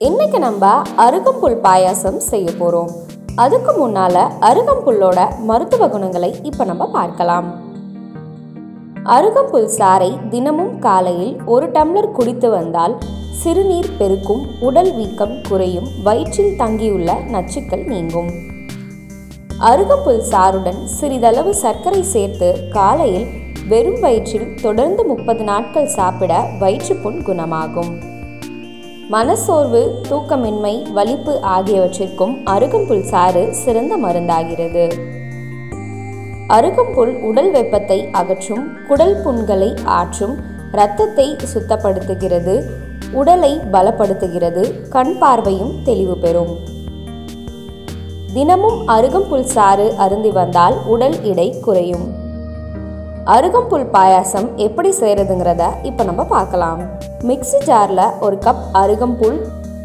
இன்னைக்கு நம்ம அருகம்புல் பாயாசம் செய்ய போகிறோம் அதுக்கு முன்னால அருகம்புல்லோட மருத்துவ குணங்களை இப்போ நம்ம பார்க்கலாம் அருகம்புல் சாறை தினமும் காலையில் ஒரு டம்ளர் குடித்து வந்தால் சிறுநீர் பெருக்கும் உடல் வீக்கம் குறையும் வயிற்றில் தங்கியுள்ள நச்சுக்கள் நீங்கும் அருகம்புல் சாறுடன் சிறிதளவு சர்க்கரை சேர்த்து காலையில் வெறும் வயிற்றில் தொடர்ந்து முப்பது நாட்கள் சாப்பிட வயிற்றுப்புண் குணமாகும் மனசோர்வு தூக்கமின்மை வலிப்பு ஆகியவற்றிற்கும் அருகம்புல் சாறு சிறந்த மருந்தாகிறது அருகம்புல் உடல் வெப்பத்தை அகற்றும் குடல் புண்களை ஆற்றும் இரத்தத்தை சுத்தப்படுத்துகிறது உடலை பலப்படுத்துகிறது கண் பார்வையும் தெளிவு பெறும் தினமும் அருகம்புல் சாறு அருந்தி வந்தால் உடல் எடை குறையும் அருகம்புல் பாயாசம் எப்படி செய்யறதுங்கிறத இப்போ நம்ம பார்க்கலாம் மிக்ஸி ஜாரில் ஒரு கப் அருகம்புல்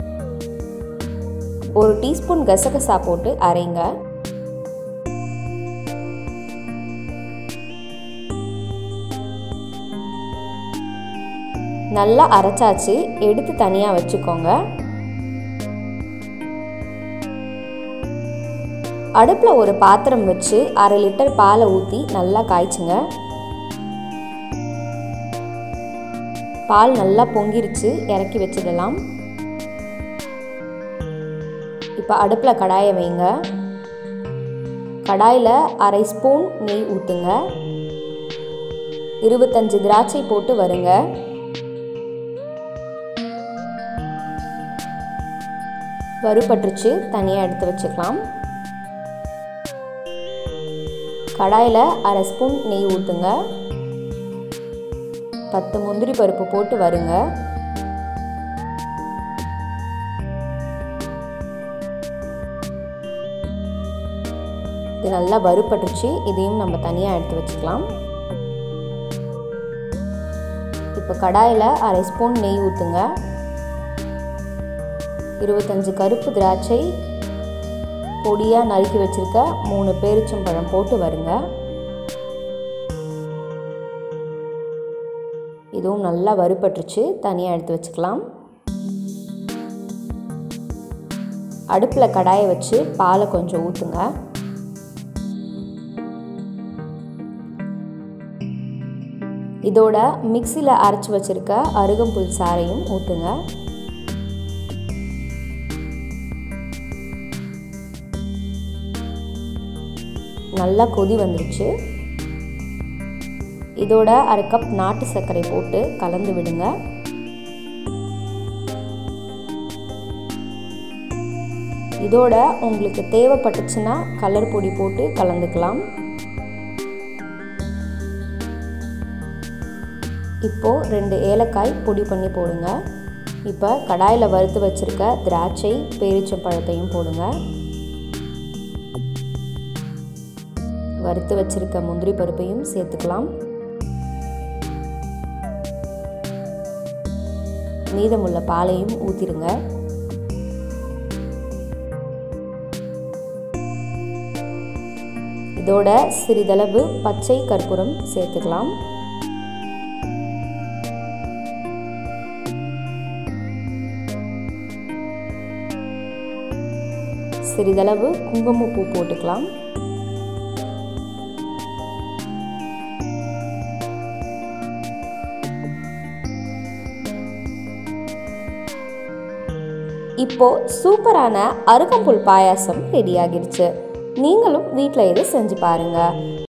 ஒரு டீஸ்பூன் கசகசா போட்டு அரைங்க நல்லா அரைச்சாச்சு எடுத்து தனியாக வச்சுக்கோங்க அடுப்பில் ஒரு பாத்திரம் வச்சு அரை லிட்டர் பாலை ஊற்றி நல்லா காய்ச்சுங்க பால் நல்லா பொங்கிருச்சு இறக்கி வச்சிடலாம் இப்போ அடுப்பில் கடாயை வைங்க கடாயில் அரை ஸ்பூன் நெய் ஊற்றுங்க இருபத்தஞ்சு திராட்சை போட்டு வருங்க வறுபட்டுருச்சு தனியாக எடுத்து வச்சுக்கலாம் கடாயில் அரை ஸ்பூன் நெய் ஊற்றுங்க பத்து முந்திரி பருப்பு போட்டு வருங்க இது நல்லா வறுபட்டுருச்சு இதையும் நம்ம தனியாக எடுத்து வச்சுக்கலாம் இப்போ கடாயில் அரை ஸ்பூன் நெய் ஊற்றுங்க இருபத்தஞ்சு கருப்பு திராட்சை பொடியாக நறுக்கி வச்சுருக்க மூணு பேரிச்சம்பழம் போட்டு வருங்க இதுவும் நல்லா வறுபட்டுருச்சு தனியாக எடுத்து வச்சுக்கலாம் அடுப்பில் கடாயை வச்சு பாலை கொஞ்சம் ஊற்றுங்க இதோட மிக்சியில் அரைச்சி வச்சுருக்க அருகம்புல் சாறையும் ஊற்றுங்க நல்லா கொதி வந்துருச்சு இதோட அரை கப் நாட்டு சர்க்கரை போட்டு கலந்து விடுங்க இதோட உங்களுக்கு தேவைப்பட்டுச்சுன்னா கலர் பொடி போட்டு கலந்துக்கலாம் இப்போது ரெண்டு ஏலக்காய் பொடி பண்ணி போடுங்க இப்போ கடாயில் வறுத்து வச்சுருக்க திராட்சை பேரிச்சம்பழத்தையும் போடுங்க வறுத்து வச்சிருக்க முந்திரி பருப்பையும் சேர்த்துக்கலாம் மீதமுள்ள பாலையும் ஊற்றிடுங்க இதோட சிறிதளவு பச்சை கற்பூரம் சேர்த்துக்கலாம் சிறிதளவு குங்குமப்பூ போட்டுக்கலாம் இப்போ சூப்பரான அருகம்புல் பாயாசம் ரெடி ஆகிருச்சு நீங்களும் வீட்டில் இதை செஞ்சு பாருங்க